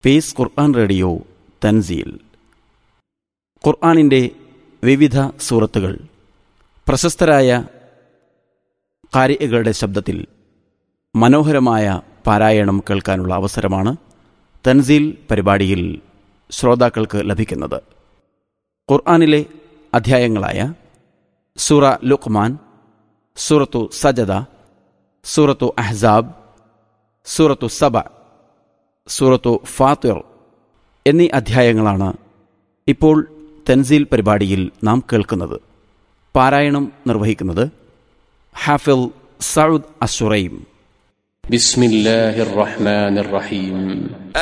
pace ഖുർആൻ radio തൻസീൽ ഖുർആനിൻ്റെ വിവിധ സൂറത്തുകൾ പ്രശസ്തരായ കാരികളുടെ ശബ്ദത്തിൽ മനോഹരമായ പാരായണം കേൾക്കാനുള്ള അവസരമാണ് തൻസീൽ പരിപാടിയിൽ ശ്രോതാക്കൾക്ക് ലഭിക്കുന്നത് ഖുർആനിലെ അധ്യായങ്ങളായ സൂറ ലുഖ്മാൻ സൂറത്തു സജദ സൂറത്തു അഹ്സാബ് സൂറത്തു സബ സൂറത്തു ഫാത്തിർ എന്നീ അധ്യായങ്ങളാണ് ഇപ്പോൾ തൻസീൽ പരിപാടിയിൽ നാം കേൾക്കുന്നത് പാരായണം നിർവഹിക്കുന്നത് ഹാഫിൽ സൗദ് അസുറൈം بسم الله الرحمن الرحيم